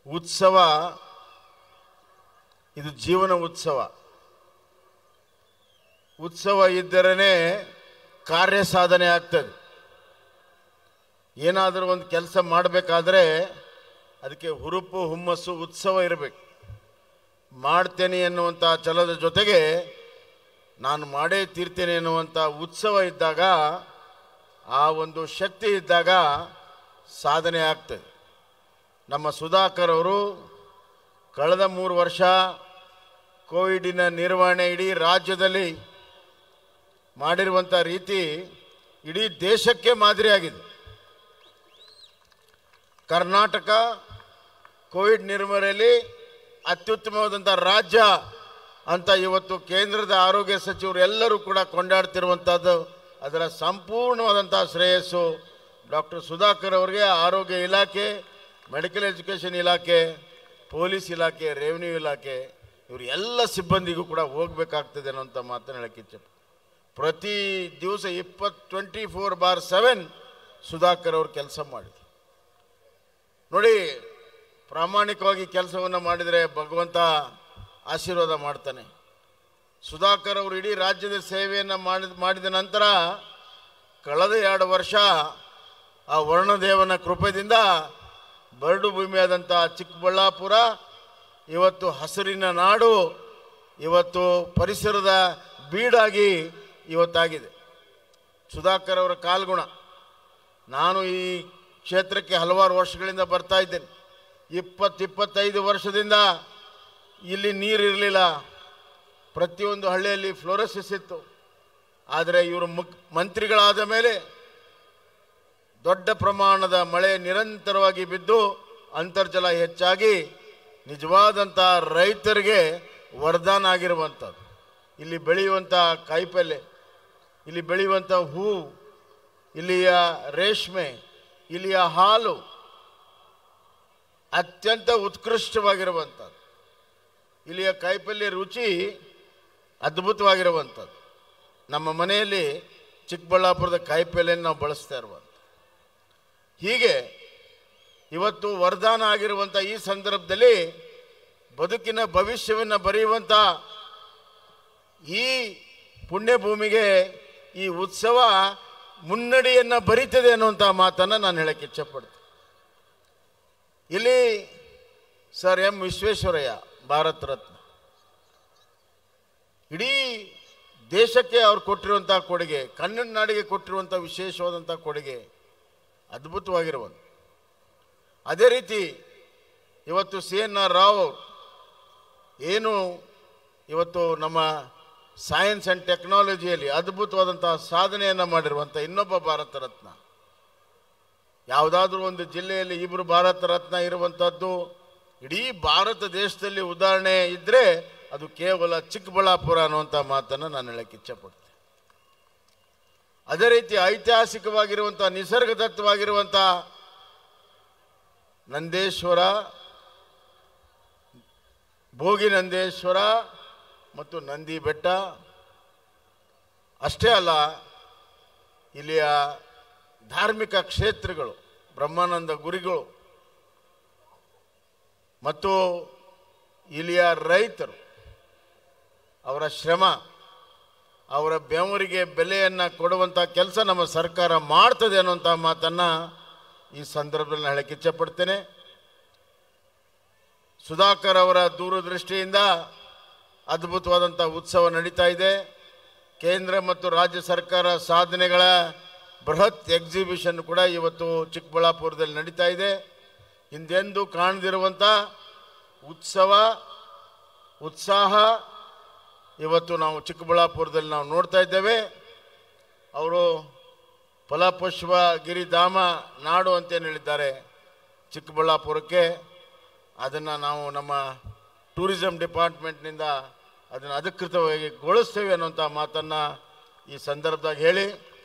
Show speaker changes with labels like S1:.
S1: ಉತ್ಸವ ಇದು ಜೀವನ ಉತ್ಸವ ಉತ್ಸವ ಇದ್ದರೇ ಕಾರ್ಯ ಸಾಧನೆ ಆಗ್ತದೆ ಏನಾದರೂ ಒಂದು ಕೆಲಸ ಮಾಡಬೇಕಾದ್ರೆ ಅದಕ್ಕೆ ಹುರುಪು ಹುಮ್ಮಸ್ಸು ಉತ್ಸವ ಇರಬೇಕು ಮಾಡ್ತೇನೆ ಎನ್ನುವಂಥ ಛಲದ ಜೊತೆಗೆ ನಾನು ಮಾಡೇ ತೀರ್ತೇನೆ ಎನ್ನುವಂಥ ಉತ್ಸವ ಇದ್ದಾಗ ಆ ಒಂದು ಶಕ್ತಿ ಇದ್ದಾಗ ಸಾಧನೆ ಆಗ್ತದೆ ನಮ್ಮ ಸುಧಾಕರ್ ಅವರು ಕಳೆದ ಮೂರು ವರ್ಷ ಕೋವಿಡಿನ ನಿರ್ವಹಣೆ ಇಡೀ ರಾಜ್ಯದಲ್ಲಿ ಮಾಡಿರುವಂಥ ರೀತಿ ಇಡೀ ದೇಶಕ್ಕೆ ಮಾದರಿಯಾಗಿದೆ ಕರ್ನಾಟಕ ಕೋವಿಡ್ ನಿರ್ವಹಣೆಯಲ್ಲಿ ಅತ್ಯುತ್ತಮವಾದಂಥ ರಾಜ್ಯ ಅಂತ ಇವತ್ತು ಕೇಂದ್ರದ ಆರೋಗ್ಯ ಸಚಿವರು ಎಲ್ಲರೂ ಕೂಡ ಕೊಂಡಾಡ್ತಿರುವಂಥದ್ದು ಅದರ ಸಂಪೂರ್ಣವಾದಂಥ ಶ್ರೇಯಸ್ಸು ಡಾಕ್ಟರ್ ಸುಧಾಕರ್ ಅವರಿಗೆ ಆರೋಗ್ಯ ಇಲಾಖೆ ಮೆಡಿಕಲ್ ಎಜುಕೇಷನ್ ಇಲಾಖೆ ಪೊಲೀಸ್ ಇಲಾಖೆ ರೆವಿನ್ಯೂ ಇಲಾಖೆ ಇವರು ಎಲ್ಲ ಸಿಬ್ಬಂದಿಗೂ ಕೂಡ ಹೋಗ್ಬೇಕಾಗ್ತದೆ ಅನ್ನೋಂಥ ಮಾತನ್ನು ಹೇಳಕ್ಕೆ ಇಚ್ಛೆ ಪ್ರತಿ ದಿವಸ ಇಪ್ಪತ್ತು twenty four by seven Sudhakar ಅವರು ಕೆಲಸ ಮಾಡಿದ್ರು ನೋಡಿ ಪ್ರಾಮಾಣಿಕವಾಗಿ ಕೆಲಸವನ್ನು ಮಾಡಿದರೆ ಭಗವಂತ ಆಶೀರ್ವಾದ ಮಾಡ್ತಾನೆ ಸುಧಾಕರ್ ಅವರು ಇಡೀ ರಾಜ್ಯದ ಸೇವೆಯನ್ನು ಮಾಡಿದ ಮಾಡಿದ ನಂತರ ಕಳೆದ ಎರಡು ವರ್ಷ ಆ ವರ್ಣದೇವನ ಕೃಪೆಯಿಂದ ಬರಡು ಭೂಮಿಯಾದಂಥ ಚಿಕ್ಕಬಳ್ಳಾಪುರ ಇವತ್ತು ಹಸಿರಿನ ನಾಡು ಇವತ್ತು ಪರಿಸರದ ಬೀಡಾಗಿ ಇವತ್ತಾಗಿದೆ ಸುಧಾಕರ್ ಅವರ ಕಾಲ್ಗುಣ ನಾನು ಈ ಕ್ಷೇತ್ರಕ್ಕೆ ಹಲವಾರು ವರ್ಷಗಳಿಂದ ಬರ್ತಾ ಇದ್ದೇನೆ ಇಪ್ಪತ್ತು ಇಪ್ಪತ್ತೈದು ವರ್ಷದಿಂದ ಇಲ್ಲಿ ನೀರಿರಲಿಲ್ಲ ಪ್ರತಿಯೊಂದು ಹಳ್ಳಿಯಲ್ಲಿ ಫ್ಲೋರಸಿಸ್ ಇತ್ತು ಆದರೆ ಇವರು ಮುಕ್ ಮಂತ್ರಿಗಳಾದ ಮೇಲೆ ದೊಡ್ಡ ಪ್ರಮಾಣದ ಮಳೆ ನಿರಂತರವಾಗಿ ಬಿದ್ದು ಅಂತರ್ಜಲ ಹೆಚ್ಚಾಗಿ ನಿಜವಾದಂಥ ರೈತರಿಗೆ ವರದಾನ ಆಗಿರುವಂಥದ್ದು ಇಲ್ಲಿ ಬೆಳೆಯುವಂಥ ಕಾಯಿಪಲ್ಯ ಇಲ್ಲಿ ಬೆಳೆಯುವಂಥ ಹೂ ಇಲ್ಲಿಯ ರೇಷ್ಮೆ ಇಲ್ಲಿಯ ಹಾಲು ಅತ್ಯಂತ ಉತ್ಕೃಷ್ಟವಾಗಿರುವಂಥದ್ದು ಇಲ್ಲಿಯ ಕಾಯಿಪಲ್ಯ ರುಚಿ ಅದ್ಭುತವಾಗಿರುವಂಥದ್ದು ನಮ್ಮ ಮನೆಯಲ್ಲಿ ಚಿಕ್ಕಬಳ್ಳಾಪುರದ ಕಾಯಿಪಲ್ಯನ ನಾವು ಬಳಸ್ತಾ ಇರುವಂಥ ಹೀಗೆ ಇವತ್ತು ವರದಾನ ಆಗಿರುವಂಥ ಈ ಸಂದರ್ಭದಲ್ಲಿ ಬದುಕಿನ ಭವಿಷ್ಯವನ್ನು ಬರೆಯುವಂಥ ಈ ಪುಣ್ಯಭೂಮಿಗೆ ಈ ಉತ್ಸವ ಮುನ್ನಡಿಯನ್ನು ಬರೀತದೆ ಅನ್ನುವಂಥ ಮಾತನ್ನು ನಾನು ಹೇಳಕ್ಕೆ ಇಚ್ಛಪಡ್ತೀನಿ ಇಲ್ಲಿ ಸರ್ ಎಂ ವಿಶ್ವೇಶ್ವರಯ್ಯ ಭಾರತ ರತ್ನ ಇಡೀ ದೇಶಕ್ಕೆ ಅವ್ರು ಕೊಟ್ಟಿರುವಂಥ ಕೊಡುಗೆ ಕನ್ನಡ ನಾಡಿಗೆ ಕೊಟ್ಟಿರುವಂಥ ವಿಶೇಷವಾದಂಥ ಕೊಡುಗೆ ಅದ್ಭುತವಾಗಿರುವಂಥ ಅದೇ ರೀತಿ ಇವತ್ತು ಸಿ ಎನ್ ಆರ್ ರಾವ್ ಅವ್ರು ಏನು ಇವತ್ತು ನಮ್ಮ ಸೈನ್ಸ್ ಆ್ಯಂಡ್ ಟೆಕ್ನಾಲಜಿಯಲ್ಲಿ ಅದ್ಭುತವಾದಂಥ ಸಾಧನೆಯನ್ನು ಮಾಡಿರುವಂಥ ಇನ್ನೊಬ್ಬ ಭಾರತ ರತ್ನ ಯಾವುದಾದ್ರೂ ಒಂದು ಜಿಲ್ಲೆಯಲ್ಲಿ ಇಬ್ಬರು ಭಾರತ ರತ್ನ ಇರುವಂಥದ್ದು ಇಡೀ ಭಾರತ ದೇಶದಲ್ಲಿ ಉದಾಹರಣೆ ಇದ್ದರೆ ಅದು ಕೇವಲ ಚಿಕ್ಕಬಳ್ಳಾಪುರ ಅನ್ನುವಂಥ ಮಾತನ್ನು ನಾನು ಹೇಳಕ್ಕೆ ಇಚ್ಛಪಡ್ತೇನೆ ಅದೇ ರೀತಿ ಐತಿಹಾಸಿಕವಾಗಿರುವಂಥ ನಿಸರ್ಗದತ್ತವಾಗಿರುವಂಥ ನಂದೇಶ್ವರ ಭೋಗಿ ನಂದೇಶ್ವರ ಮತ್ತು ನಂದಿ ಬೆಟ್ಟ ಅಷ್ಟೇ ಅಲ್ಲ ಇಲ್ಲಿಯ ಧಾರ್ಮಿಕ ಕ್ಷೇತ್ರಗಳು ಬ್ರಹ್ಮಾನಂದ ಗುರಿಗಳು ಮತ್ತು ಇಲ್ಲಿಯ ರೈತರು ಅವರ ಶ್ರಮ ಅವರ ಬೆವರಿಗೆ ಬೆಲೆಯನ್ನು ಕೊಡುವಂಥ ಕೆಲಸ ನಮ್ಮ ಸರ್ಕಾರ ಮಾಡ್ತದೆ ಅನ್ನುವಂಥ ಮಾತನ್ನು ಈ ಸಂದರ್ಭದಲ್ಲಿ ನಾನು ಹೇಳಕ್ಕೆ ಇಚ್ಛಪಡ್ತೇನೆ ಸುಧಾಕರ್ ಅವರ ದೂರದೃಷ್ಟಿಯಿಂದ ಅದ್ಭುತವಾದಂಥ ಉತ್ಸವ ನಡೀತಾ ಇದೆ ಕೇಂದ್ರ ಮತ್ತು ರಾಜ್ಯ ಸರ್ಕಾರ ಸಾಧನೆಗಳ ಬೃಹತ್ ಎಕ್ಸಿಬಿಷನ್ ಕೂಡ ಇವತ್ತು ಚಿಕ್ಕಬಳ್ಳಾಪುರದಲ್ಲಿ ನಡೀತಾ ಇದೆ ಹಿಂದೆಂದೂ ಕಾಣದಿರುವಂಥ ಉತ್ಸವ ಉತ್ಸಾಹ ಇವತ್ತು ನಾವು ಚಿಕ್ಕಬಳ್ಳಾಪುರದಲ್ಲಿ ನಾವು ನೋಡ್ತಾ ಇದ್ದೇವೆ ಅವರು ಫಲಪುಷ್ಪ ಗಿರಿಧಾಮ ನಾಡು ಅಂತೇನು ಹೇಳಿದ್ದಾರೆ ಚಿಕ್ಕಬಳ್ಳಾಪುರಕ್ಕೆ ಅದನ್ನು ನಾವು ನಮ್ಮ ಟೂರಿಸಂ ಡಿಪಾರ್ಟ್ಮೆಂಟ್ನಿಂದ ಅದನ್ನು ಅಧಿಕೃತವಾಗಿ ಗೊಳಿಸ್ತೇವೆ ಅನ್ನುವಂಥ ಮಾತನ್ನು ಈ ಸಂದರ್ಭದಾಗ ಹೇಳಿ